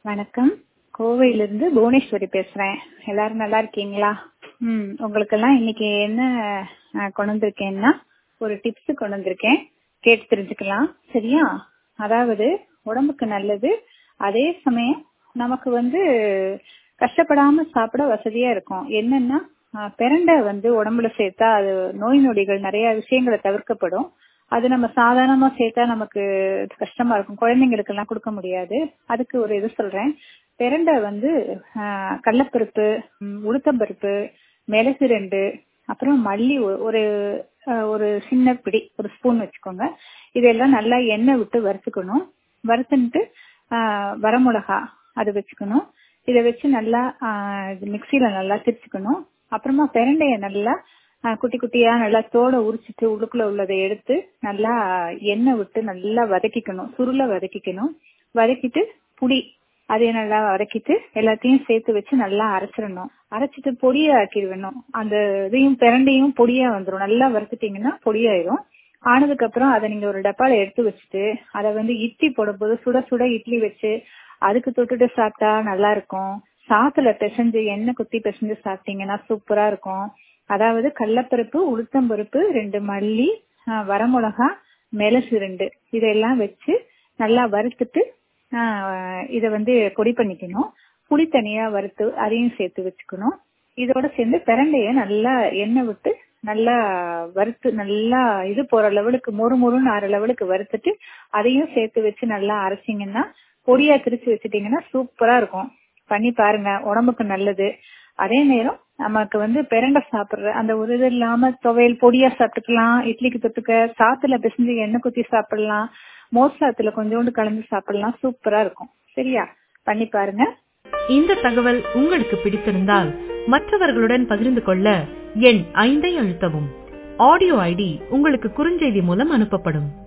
வணக்கம் கோவையிலிருந்து புவனேஸ்வரி பேசுறேன் எல்லாரும் நல்லா இருக்கீங்களா ம் உங்களுக்கெல்லாம் இன்னைக்கு என்ன அஹ், கொண்டு வந்திருக்கேன்னா ஒரு டிப்ஸ் கொண்டு வந்திருக்கேன் கேட்டு தெரிஞ்சுக்கலாம் சரியா அதாவது உடம்புக்கு நல்லது அதே சமயம் நமக்கு வந்து கஷ்டப்படாம சாப்பிட வசதியா இருக்கும் என்னன்னா அஹ், பிரண்டை வந்து உடம்புல சேர்த்தா அது நோய் நொடிகள் நிறைய விஷயங்களை தவிர்க்கப்படும் அது நம்ம சாதாரணமா சேர்த்தா நமக்கு கஷ்டமா இருக்கும் குழந்தைங்களுக்கு எல்லாம் கொடுக்க முடியாது அதுக்கு ஒரு இது சொல்றேன் பிரண்டை வந்து ஆஹ், கடலைப்பருப்பு ம், உளுத்தம்பருப்பு மிளகு ரெண்டு அப்புறம் மல்லி ஒ- ஒரு ஆஹ், ஒரு சின்ன பிடி ஒரு ஸ்பூன் வச்சுக்கோங்க இதெல்லாம் நல்லா எண்ணெய் விட்டு வறுத்துக்கணும் வறுத்துன்ட்டு ஆஹ், வரமிளகா அது வச்சுக்கணும் இதை வச்சு நல்லா ஆஹ், இது மிக்சியில நல்லா திரிச்சுக்கணும் அப்புறமா பிரண்டைய நல்லா ஆஹ், குட்டி குட்டியா நல்லா தோலை உரிச்சிட்டு உள்ளுக்குள்ள உள்ளதை எடுத்து நல்லா எண்ணெய் விட்டு நல்லா வதக்கிக்கணும் சுருள வதக்கிக்கணும் வதக்கிட்டு புளி அதையும் நல்லா வதக்கிட்டு எல்லாத்தையும் சேர்த்து வச்சு நல்லா அரைச்சிடணும் அரைச்சிட்டு பொடியா ஆக்கிடுவேணும் அந்த இதையும் பிரண்டையும் பொடியா வந்துடும் நல்லா வறுத்துட்டீங்கன்னா பொடியாயிரும் ஆனதுக்கு அப்புறம் அதை நீங்க ஒரு டப்பால எடுத்து வச்சுட்டு அதை வந்து இட்லி போடும்போது சுட சுட இட்லி வச்சு அதுக்கு தொட்டுட்டு சாப்பிட்டா நல்லா இருக்கும் சாத்துல பிசைஞ்சு எண்ணெய் குத்தி பிசைஞ்சு சாப்பிட்டீங்கன்னா சூப்பரா இருக்கும் அதாவது கடலப்பருப்பு உளுத்தம்பருப்பு ரெண்டு மல்லி ஆஹ் வரமிளகா மிளகு ரெண்டு இதெல்லாம் வச்சு நல்லா வறுத்துட்டு ஆஹ் இதை வந்து பொடி பண்ணிக்கணும் புளி தனியா வறுத்து அதையும் சேர்த்து வச்சுக்கணும் இதோட சேர்ந்து பிரண்டைய நல்லா எண்ணெய் விட்டு நல்லா வறுத்து நல்லா இது போற லெவலுக்கு மொறு மொறுன்னு ஆற லெவலுக்கு வறுத்துட்டு அதையும் சேர்த்து வச்சு நல்லா அரைச்சிங்கன்னா பொடியா திரிச்சு வச்சுட்டீங்கன்னா சூப்பரா இருக்கும் பண்ணி பாருங்க உடம்புக்கு நல்லது அதே நேரம் நமக்கு வந்து பிரண்டை சாப்பிடுற அந்த ஒரு இது இல்லாம துவையல் பொடியா சாப்பிட்டுக்கலாம் இட்லிக்கு தொட்டுக்க சாத்துல பிசைஞ்சு எண்ணெய் குத்தி சாப்பிடலாம் மோர் சாத்துல கொஞ்சோண்டு கலந்து சாப்பிடலாம் சூப்பரா இருக்கும் சரியா பண்ணி பாருங்க இந்த தகவல் உங்களுக்கு பிடித்திருந்தால் மற்றவர்களுடன் பகிர்ந்து கொள்ள எண் ஐந்தை அழுத்தவும் ஆடியோ ஐடி உங்களுக்கு குறுஞ்செய்தி மூலம் அனுப்பப்படும்